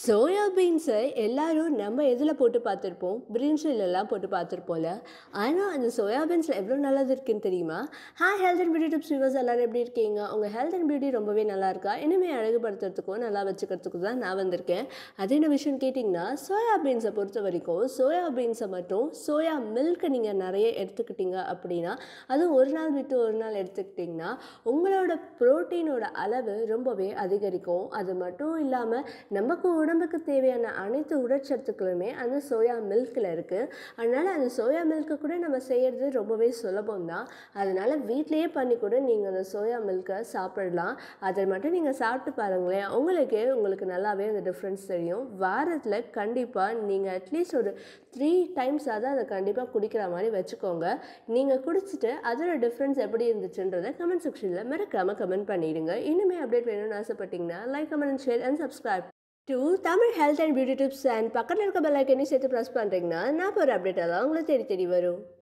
soya பீன்ஸை எல்லாரும் நம்ம எதில் போட்டு பார்த்துருப்போம் பிரிஞ்சிலெல்லாம் போட்டு பார்த்துருப்போம்ல ஆனால் அந்த சோயா பீன்ஸில் எவ்வளோ நல்லது இருக்குன்னு தெரியுமா hi health and beauty tips viewers எல்லோரும் எப்படி இருக்கீங்க உங்கள் ஹெல்த் அண்ட் பியூட்டி ரொம்பவே நல்லா இருக்கா இனிமேல் அழகுபடுத்துறதுக்கும் நல்லா வச்சுக்கிறதுக்கும் தான் நான் வந்திருக்கேன் அது என்ன விஷயம்னு கேட்டிங்கன்னா சோயா பீன்ஸை பொறுத்த வரைக்கும் சோயா பீன்ஸை மட்டும் சோயா மில்க்கை நீங்கள் நிறைய எடுத்துக்கிட்டீங்க அப்படின்னா அதுவும் ஒரு நாள் விட்டு ஒரு நாள் எடுத்துக்கிட்டிங்கன்னா உங்களோட ப்ரோட்டீனோட அளவு ரொம்பவே அதிகரிக்கும் அது மட்டும் இல்லாமல் நமக்கு உடம்புக்கு தேவையான அனைத்து உடற்சத்துக்களுமே அந்த சோயா மில்கில் இருக்குது அதனால் அந்த சோயா மில்க்கு கூட நம்ம செய்கிறது ரொம்பவே சுலபம் தான் அதனால் வீட்டிலையே பண்ணி கூட நீங்கள் அந்த சோயா மில்கை சாப்பிடலாம் அதை மட்டும் நீங்கள் சாப்பிட்டு பாருங்களேன் உங்களுக்கே உங்களுக்கு நல்லாவே அந்த டிஃப்ரென்ஸ் தெரியும் வாரத்தில் கண்டிப்பாக நீங்கள் அட்லீஸ்ட் ஒரு த்ரீ டைம்ஸாவது அதை கண்டிப்பாக குடிக்கிற மாதிரி வச்சுக்கோங்க நீங்கள் குடிச்சிட்டு அதோட டிஃப்ரென்ஸ் எப்படி இருந்துச்சுன்றதை கமெண்ட் செக்ஷனில் மறக்காமல் கமெண்ட் பண்ணிடுங்க இனிமேல் அப்டேட் வேணும்னு ஆசைப்பட்டீங்கன்னா like comment share and subscribe to Tamil health and beauty tips and பக்கத்தில் இருக்க பெல் ஐக்கனையும் சேர்த்து ப்ரெஸ் பண்ணுறீங்கன்னா நான் ஒரு அப்டேட் எல்லாம் உங்களை தேடி தேடி வரும்